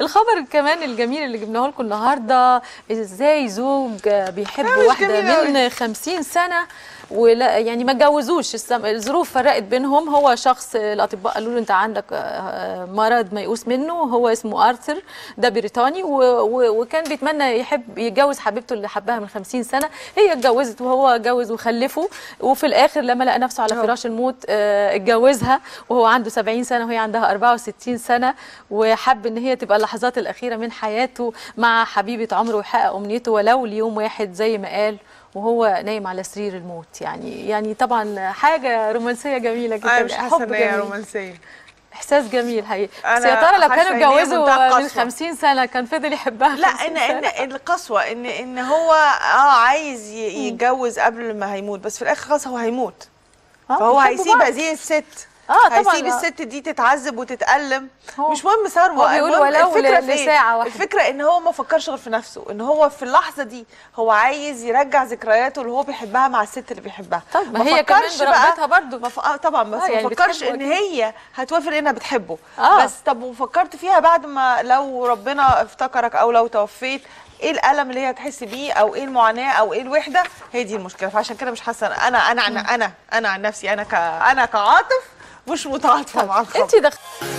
والخبر كمان الجميل اللي جبناه لكم النهارده ازاي زوج بيحب لا، مش واحده جميل أوي. من 50 سنه ولا يعني ما اتجوزوش السم- الظروف فرقت بينهم هو شخص الاطباء قالوا له انت عندك آه، مرض ميؤوس منه هو اسمه ارثر ده بريطاني و- و- وكان بيتمنى يحب يتجوز حبيبته اللي حبها من 50 سنه هي اتجوزت وهو اتجوز وخلفوا وفي الاخر لما لقى نفسه على أهو. فراش الموت آه، اتجوزها وهو عنده 70 سنه وهي عندها 64 سنه وحب ان هي تبقى اللحظات الاخيره من حياته مع حبيبه عمره ويحقق امنيته ولو ليوم واحد زي ما قال وهو نايم على سرير الموت يعني يعني طبعا حاجه رومانسيه جميله جدا انا مش حاسه حب ان هي جميل. رومانسيه احساس جميل حقيقي بس أنا يا ترى لو حاسة كانوا إن هي اتجوزوا منتهى من قسوة. 50 سنه كان فضل يحبها لا 50 ان سنة. ان القسوه ان ان هو اه عايز ي- يتجوز قبل ما هيموت بس في الاخر خلاص هو هيموت آه، فهو بيحبوا هيسيب بعض. هذه الست اه طبعا هيسيب الست دي تتعذب وتتألم هو- مش مهم ثروه هو بيقول المهم ولو الفكرة ل- في إيه؟ لساعة واحدة. الفكره ان هو ما فكرش غير في نفسه ان هو في اللحظه دي هو عايز يرجع ذكرياته اللي هو بيحبها مع الست اللي بيحبها طب ما هي كمان فكرش برغبتها برضو. ما ف... آه طبعا بس آه، ما يعني فكرش بتحبه ان أكيد. هي هتوافق انها بتحبه آه. بس طب وفكرت فيها بعد ما لو ربنا افتكرك او لو توفيت ايه الالم اللي هي هتحس بيه او ايه المعاناه او ايه الوحده هي دي المشكله فعشان كده مش حاسه انا انا انا انا انا عن نفسي انا ك انا كعاطف مش متعاطفه مع الخبر انت دخل